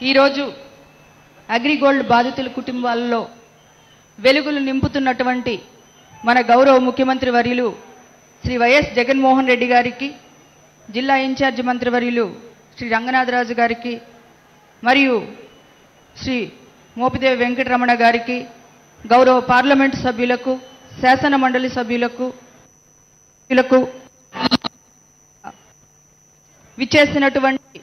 ఈరోజు అగ్రిగోల్డ్ బాధితుల కుటుంబాలలో వెలుగులు నింపుతున్నటువంటి మన గౌరవ ముఖ్యమంత్రి వర్యులు శ్రీ వైఎస్ జగన్మోహన్ రెడ్డి గారికి జిల్లా ఇన్ఛార్జ్ మంత్రివర్యులు శ్రీ రంగనాథరాజు గారికి మరియు శ్రీ మోపిదేవి వెంకటరమణ గారికి గౌరవ పార్లమెంటు సభ్యులకు శాసన మండలి సభ్యులకు సభ్యులకు విచ్చేసినటువంటి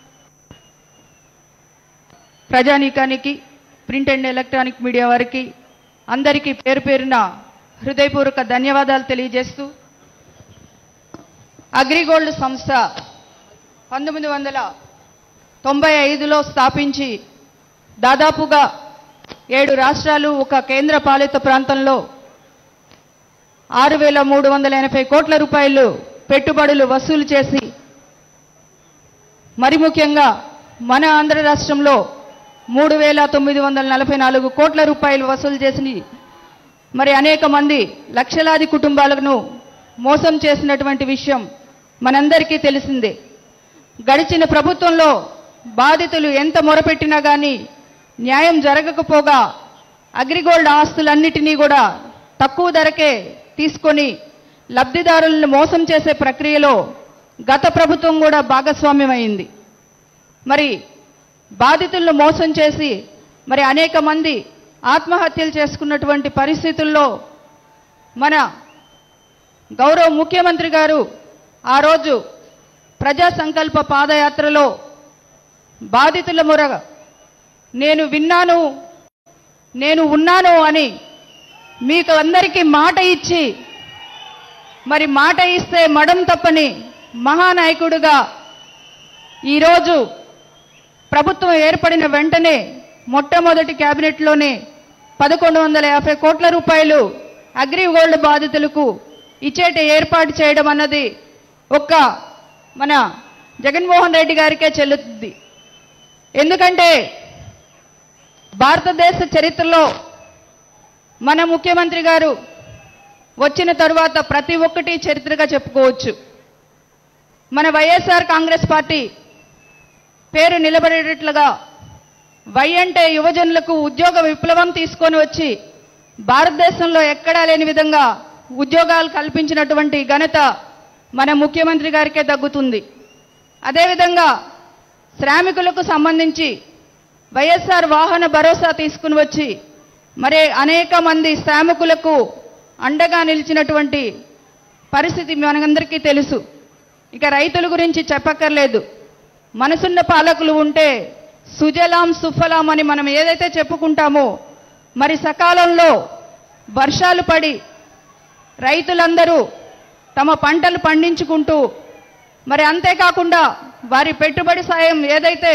ప్రజానీకానికి ప్రింట్ అండ్ ఎలక్ట్రానిక్ మీడియా వారికి అందరికీ పేరు పేరున హృదయపూర్వక ధన్యవాదాలు తెలియజేస్తూ అగ్రిగోల్డ్ సంస్థ పంతొమ్మిది వందల తొంభై ఐదులో స్థాపించి దాదాపుగా ఏడు రాష్ట్రాలు ఒక కేంద్ర పాలిత ప్రాంతంలో ఆరు వేల మూడు వందల ఎనభై కోట్ల రూపాయలు పెట్టుబడులు వసూలు చేసి మరి ముఖ్యంగా మన ఆంధ్ర రాష్ట్రంలో మూడు వేల తొమ్మిది వందల నలభై నాలుగు కోట్ల రూపాయలు వసూలు చేసి మరి అనేక మంది లక్షలాది కుటుంబాలను మోసం చేసినటువంటి విషయం మనందరికీ తెలిసిందే గడిచిన ప్రభుత్వంలో బాధితులు ఎంత మొరపెట్టినా కానీ న్యాయం జరగకపోగా అగ్రిగోల్డ్ ఆస్తులన్నిటినీ కూడా తక్కువ ధరకే తీసుకొని లబ్ధిదారులను మోసం చేసే ప్రక్రియలో గత ప్రభుత్వం కూడా భాగస్వామ్యమైంది మరి బాధితులను మోసం చేసి మరి అనేక మంది ఆత్మహత్యలు చేసుకున్నటువంటి పరిస్థితుల్లో మన గౌరవ ముఖ్యమంత్రి గారు ఆ రోజు ప్రజా సంకల్ప పాదయాత్రలో బాధితుల మొర నేను విన్నాను నేను ఉన్నాను అని మీకు అందరికీ మాట ఇచ్చి మరి మాట ఇస్తే మడం తప్పని మహానాయకుడుగా ఈరోజు ప్రభుత్వం ఏర్పడిన వెంటనే మొట్టమొదటి క్యాబినెట్లోనే పదకొండు వందల యాభై కోట్ల రూపాయలు అగ్రిగోల్డ్ బాధితులకు ఇచ్చేట ఏర్పాటు చేయడం అన్నది ఒక్క మన జగన్మోహన్ రెడ్డి గారికే చెల్లుతుంది ఎందుకంటే భారతదేశ చరిత్రలో మన ముఖ్యమంత్రి గారు వచ్చిన తరువాత ప్రతి ఒక్కటి చరిత్రగా చెప్పుకోవచ్చు మన వైఎస్ఆర్ కాంగ్రెస్ పార్టీ పేరు నిలబడేటట్లుగా వై అంటే యువజనులకు ఉద్యోగ విప్లవం తీసుకొని వచ్చి భారతదేశంలో ఎక్కడా లేని విధంగా ఉద్యోగాలు కల్పించినటువంటి ఘనత మన ముఖ్యమంత్రి గారికే దగ్గుతుంది అదేవిధంగా శ్రామికులకు సంబంధించి వైఎస్ఆర్ వాహన భరోసా తీసుకుని వచ్చి మరి అనేక మంది శ్రామికులకు అండగా నిలిచినటువంటి పరిస్థితి మనందరికీ తెలుసు ఇక రైతుల గురించి చెప్పక్కర్లేదు మనసున్న పాలకులు ఉంటే సుజలాం సుఫలాం అని మనం ఏదైతే చెప్పుకుంటామో మరి సకాలంలో వర్షాలు పడి రైతులందరూ తమ పంటలు పండించుకుంటూ మరి అంతేకాకుండా వారి పెట్టుబడి సాయం ఏదైతే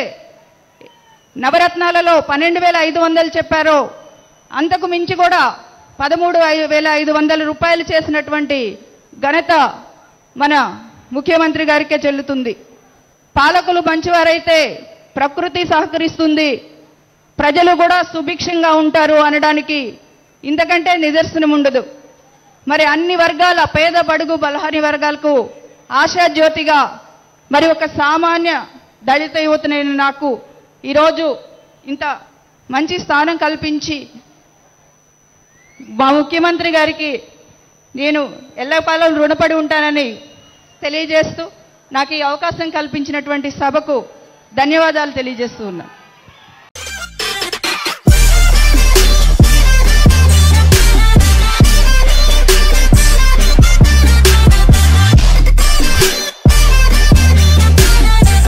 నవరత్నాలలో పన్నెండు వేల ఐదు వందలు చెప్పారో అంతకు మించి కూడా పదమూడు ఐ- వేల ఐదు వందల రూపాయలు చేసినటువంటి ఘనత మన ముఖ్యమంత్రి గారికే చెల్లుతుంది పాలకులు మంచివారైతే ప్రకృతి సహకరిస్తుంది ప్రజలు కూడా సుభిక్షంగా ఉంటారు అనడానికి ఇంతకంటే నిదర్శనం ఉండదు మరి అన్ని వర్గాల పేద బడుగు బలహరి వర్గాలకు ఆశాజ్యోతిగా మరి ఒక సామాన్య దళిత యువతనైన నాకు ఈరోజు ఇంత మంచి స్థానం కల్పించి మా ముఖ్యమంత్రి గారికి నేను ఎల్లకాలం రుణపడి ఉంటానని తెలియజేస్తూ నాకు ఈ అవకాశం కల్పించినటువంటి సభకు ధన్యవాదాలు తెలియజేస్తూ ఉన్నాను